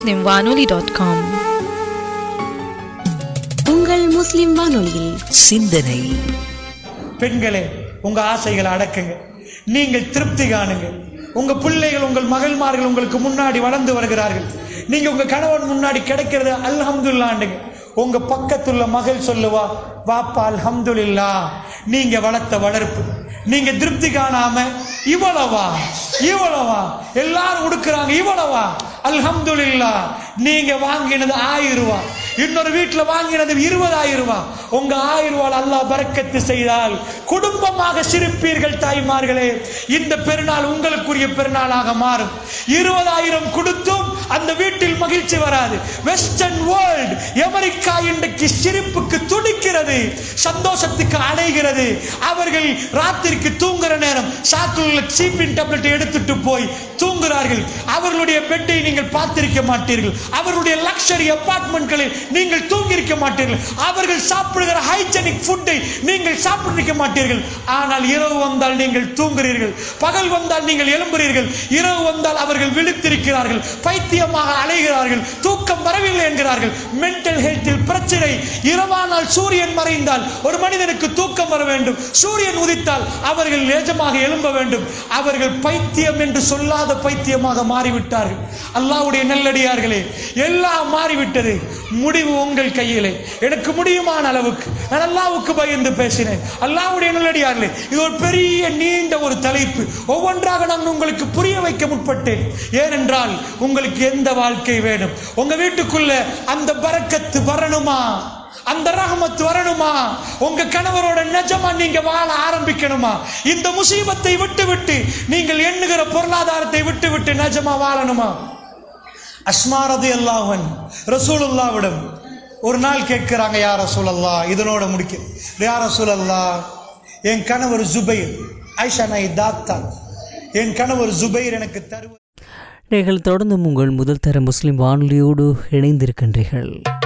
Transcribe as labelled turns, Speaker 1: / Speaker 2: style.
Speaker 1: வானொலி.com
Speaker 2: உங்கள் முஸ்லிம் வானொலியில்
Speaker 3: சிந்தனை
Speaker 4: பெண்களே உங்க ஆசைகளை அடக்குங்க நீங்கள் திருப்தி காணுங்க உங்க பிள்ளைகள் உங்கள் மகள்மார்கள் உங்களுக்கு முன்னாடி வளர்ந்து வருகிறார்கள் நீங்க உங்க கணவன் முன்னாடி கிடைக்கிறது அல்ஹம்துல்லாண்டுங்க உங்க பக்கத்துள்ள மகள் சொல்லுவா வாப்பா அல்ஹம்துலில்லா நீங்க வளர்த்த வளர்ப்பு நீங்க திருப்தி காணாம இவ்வளவா இவ்வளவா எல்லாரும் உடுக்குறாங்க இவ்வளவா அல்ஹம்துலில்லா நீங்க வாங்கினது ஆயிரம் ரூபாய் இன்னொரு வீட்டுல வாங்கினது இருபதாயிரம் ரூபாய் உங்க ஆயிரம் ரூபாய் அல்லாஹ் பறக்கத்து செய்தால் குடும்பமாக சிரிப்பீர்கள் தாய்மார்களே இந்த பெருநாள் உங்களுக்குரிய பெருநாளாக மாறும் இருபதாயிரம் கொடுத்தும் அந்த வீட்டில் மகிழ்ச்சி வராது வெஸ்டர்ன் வேர்ல்ட் அமெரிக்கா இன்றைக்கு சிரிப்புக்கு துடிக்கிறது சந்தோஷத்துக்கு அடைகிறது அவர்கள் ராத்திரிக்கு தூங்குற நேரம் சாக்குள்ள சீப்பின் டேப்லெட் எடுத்துட்டு போய் தூங்குகிறார்கள் அவர்களுடைய பெட்டை நீங்கள் பார்த்திருக்க மாட்டீர்கள் அவர்களுடைய லக்ஸரி அபார்ட்மெண்ட்களில் நீங்கள் தூங்கியிருக்க மாட்டீர்கள் அவர்கள் சாப்பிடுகிற ஹைஜெனிக் ஃபுட்டை நீங்கள் சாப்பிட்டிருக்க மாட்டீர்கள் ஆனால் இரவு வந்தால் நீங்கள் தூங்குகிறீர்கள் பகல் வந்தால் நீங்கள் எழும்புகிறீர்கள் இரவு வந்தால் அவர்கள் விழித்திருக்கிறார்கள் பைத்தியமாக அலைகிறார்கள் தூக்கம் வரவில்லை என்கிறார்கள் மென்டல் ஹெல்த்தில் பிரச்சனை இரவானால் சூரியன் மறைந்தால் ஒரு மனிதனுக்கு தூக்கம் வர வேண்டும் சூரியன் உதித்தால் அவர்கள் நிஜமாக எழும்ப வேண்டும் அவர்கள் பைத்தியம் என்று சொல்லாத பைத்தியமாக மாறிவிட்டார்கள் அல்லாஹ்வுடைய நல்லடியார்களே எல்லாம் மாறிவிட்டது முடிவு உங்கள் கையிலே எனக்கு முடியுமான அளவுக்கு நான் அல்லாவுக்கு பயந்து பேசினேன் அல்லாஹ்வுடைய நல்லடியார்களே இது ஒரு பெரிய நீண்ட ஒரு தலைப்பு ஒவ்வொன்றாக நான் உங்களுக்கு புரிய வைக்க முற்பட்டேன் ஏனென்றால் உங்களுக்கு எந்த வாழ்க்கை வேணும் உங்க வீட்டுக்குள்ள அந்த பரக்கத்து வரணுமா அந்த ரஹமத் வரணுமா உங்க கணவரோட நிஜமா நீங்க வாழ ஆரம்பிக்கணுமா இந்த முசீபத்தை விட்டு விட்டு நீங்கள் எண்ணுகிற பொருளாதாரத்தை விட்டு விட்டு நிஜமா வாழணுமா அஸ்மாரது அல்லாஹன் ரசூலுல்லாவிடம் ஒரு நாள் கேட்கிறாங்க யார் ரசூலல்லா இதனோட முடிக்க யார் ரசூலல்லா என் கணவர் ஜுபைர் ஐஷா நாய் தாத்தான் என் கணவர் ஜுபைர் எனக்கு தருவது
Speaker 3: நீங்கள் தொடர்ந்தும் உங்கள் முதல் தர முஸ்லிம் வானொலியோடு இணைந்திருக்கின்றீர்கள்